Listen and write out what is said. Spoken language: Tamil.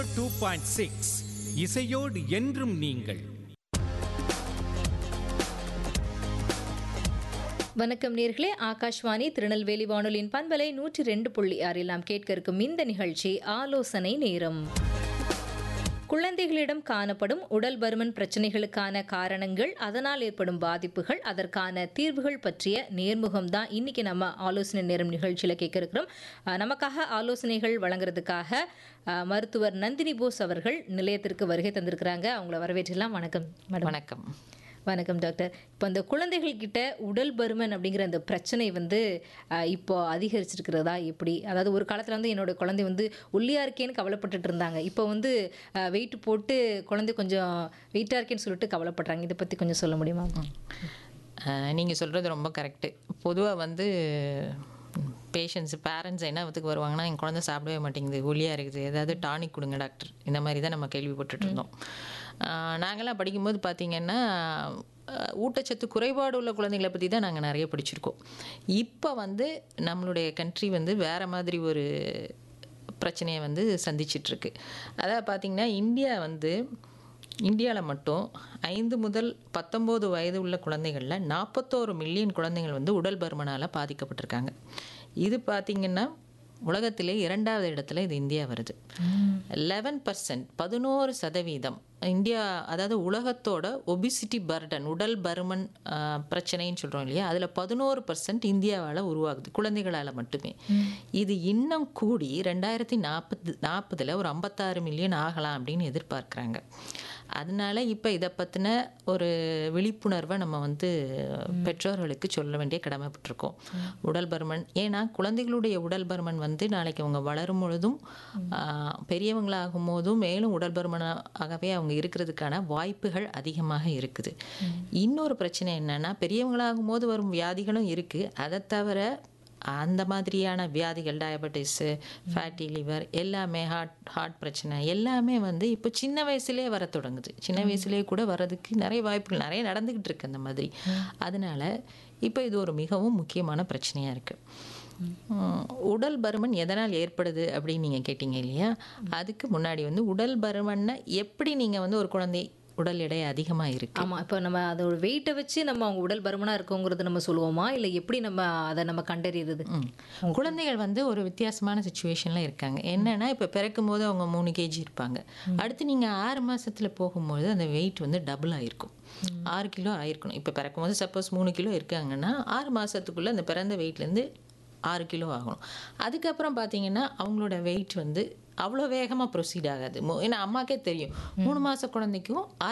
டூ பாயிண்ட் சிக்ஸ் இசையோடு என்றும் நீங்கள் வணக்கம் நேர்களே ஆகாஷ்வாணி திருநெல்வேலி வானொலியின் பண்பலை நூற்றி ரெண்டு புள்ளி ஆறில் நாம் கேட்க இருக்கும் இந்த நிகழ்ச்சி ஆலோசனை நேரம் குழந்தைகளிடம் காணப்படும் உடல் பருமன் பிரச்சனைகளுக்கான காரணங்கள் அதனால் ஏற்படும் பாதிப்புகள் அதற்கான தீர்வுகள் பற்றிய நேர்முகம் தான் இன்னைக்கு நம்ம ஆலோசனை நேரம் நிகழ்ச்சியில் கேட்க இருக்கிறோம் அஹ், நமக்காக ஆலோசனைகள் வழங்குறதுக்காக அஹ், மருத்துவர் நந்தினி போஸ் அவர்கள் நிலையத்திற்கு வருகை தந்திருக்கிறாங்க அவங்கள வரவேற்றலாம் வணக்கம் மேடம் வணக்கம் வணக்கம் டாக்டர் இப்போ அந்த குழந்தைகள் கிட்ட உடல் பருமன் அப்படிங்கிற அந்த பிரச்சனை வந்து அஹ், இப்போ அதிகரிச்சிருக்கிறதா எப்படி அதாவது ஒரு காலத்தில் வந்து என்னோட குழந்தை வந்து ஒல்லியா இருக்கேன்னு கவலைப்பட்டுட்டு இருந்தாங்க இப்போ வந்து வெயிட் போட்டு குழந்தை கொஞ்சம் வெயிட்டாக இருக்கேன்னு சொல்லிட்டு கவலைப்படுறாங்க இதை பற்றி கொஞ்சம் சொல்ல முடியுமா நீங்கள் சொல்கிறது ரொம்ப கரெக்டு பொதுவாக வந்து பேஷண்ட்ஸ் பேரண்ட்ஸ் என்ன விதத்துக்கு வருவாங்கன்னா என் குழந்தை சாப்பிடவே மாட்டேங்குது ஒல்லியாக இருக்குது ஏதாவது டானிக் கொடுங்க டாக்டர் இந்த மாதிரி தான் நம்ம கேள்விப்பட்டுட்டு இருந்தோம் ஆஹ் நாங்கெல்லாம் படிக்கும்போது பார்த்தீங்கன்னா ஆஹ் ஊட்டச்சத்து குறைபாடு உள்ள குழந்தைகளை பற்றி தான் நாங்கள் நிறைய படிச்சிருக்கோம் இப்போ வந்து நம்மளுடைய கண்ட்ரி வந்து வேறு மாதிரி ஒரு பிரச்சனையை வந்து சந்திச்சிட்ருக்கு அதாவது பார்த்திங்கன்னா இந்தியா வந்து இந்தியாவில் மட்டும் ஐந்து முதல் பத்தொம்போது வயது உள்ள குழந்தைகளில் நாற்பத்தோரு மில்லியன் குழந்தைகள் வந்து உடல் பருமனால் பாதிக்கப்பட்டிருக்காங்க இது பார்த்திங்கன்னா உலகத்திலே இரண்டாவது இடத்துல இது இந்தியா வருது லெவன் பர்சன்ட் பதினோரு சதவீதம் இந்தியா அதாவது உலகத்தோட ஒபிசிட்டி பர்டன் உடல் பருமன் ஆஹ், பிரச்சனைன்னு சொல்கிறோம் இல்லையா அதில் பதினோரு பர்சன்ட் இந்தியாவால் உருவாகுது குழந்தைகளால் மட்டுமே இது இன்னும் கூடி ரெண்டாயிரத்தி நாற்பது நாற்பதில் ஒரு ஐம்பத்தாறு மில்லியன் ஆகலாம் அப்படின்னு எதிர்பார்க்குறாங்க அதனால இப்போ இதை பற்றின ஒரு விழிப்புணர்வை நம்ம வந்து பெற்றோர்களுக்கு சொல்ல வேண்டிய கடமைப்பட்டிருக்கோம் உடல் பருமன் ஏன்னா குழந்தைகளுடைய உடல் பருமன் வந்து நாளைக்கு அவங்க வளரும் பொழுதும் ஆஹ், பெரியவங்களாகும் போதும் மேலும் உடல் பருமனாகவே அவங்க இருக்கிறதுக்கான வாய்ப்புகள் அதிகமாக இருக்குது இன்னொரு பிரச்சனை என்னன்னா பெரியவங்களாகும் போது வரும் வியாதிகளும் இருக்குது அதை தவிர அந்த மாதிரியான வியாதிகள் டயபெட்டிஸு ஃபேட்டி லிவர் எல்லாமே ஹார்ட் ஹார்ட் பிரச்சனை எல்லாமே வந்து இப்போ சின்ன வயசுலேயே வர தொடங்குது சின்ன வயசுலேயே கூட வர்றதுக்கு நிறைய வாய்ப்புகள் நிறைய நடந்துக்கிட்டு இருக்கு அந்த மாதிரி அதனால இப்போ இது ஒரு மிகவும் முக்கியமான பிரச்சனையாக இருக்குது உடல் பருமன் எதனால் ஏற்படுது அப்படின்னு நீங்கள் கேட்டீங்க இல்லையா அதுக்கு முன்னாடி வந்து உடல் பருமனை எப்படி நீங்கள் வந்து ஒரு குழந்தை உடல் எடை அதிகமாக இருக்கு ஆமா இப்போ நம்ம அதோட வெயிட்டை வச்சு நம்ம அவங்க உடல் பருமனா இருக்கோங்கிறது நம்ம சொல்லுவோமா இல்லை எப்படி நம்ம அதை நம்ம கண்டறியறது ம். குழந்தைகள் வந்து ஒரு வித்தியாசமான சுச்சுவேஷனில் இருக்காங்க என்னன்னா இப்போ பிறக்கும் போது அவங்க மூணு கேஜி இருப்பாங்க அடுத்து நீங்கள் ஆறு மாசத்துல போகும்போது அந்த வெயிட் வந்து டபுள் ஆயிருக்கும் ஆறு கிலோ ஆயிருக்கணும் இப்போ பிறக்கும் போது சப்போஸ் மூணு கிலோ இருக்காங்கன்னா ஆறு மாசத்துக்குள்ள அந்த பிறந்த வெயிட்லேருந்து ஆறு கிலோ ஆகணும் அதுக்கப்புறம் பார்த்தீங்கன்னா அவங்களோட வெயிட் வந்து அவ்வளோ வேகமாக ப்ரொசீட் ஆகாது மு- ஏன்னா அம்மாக்கே தெரியும் மூணு மாத குழந்தைக்கும்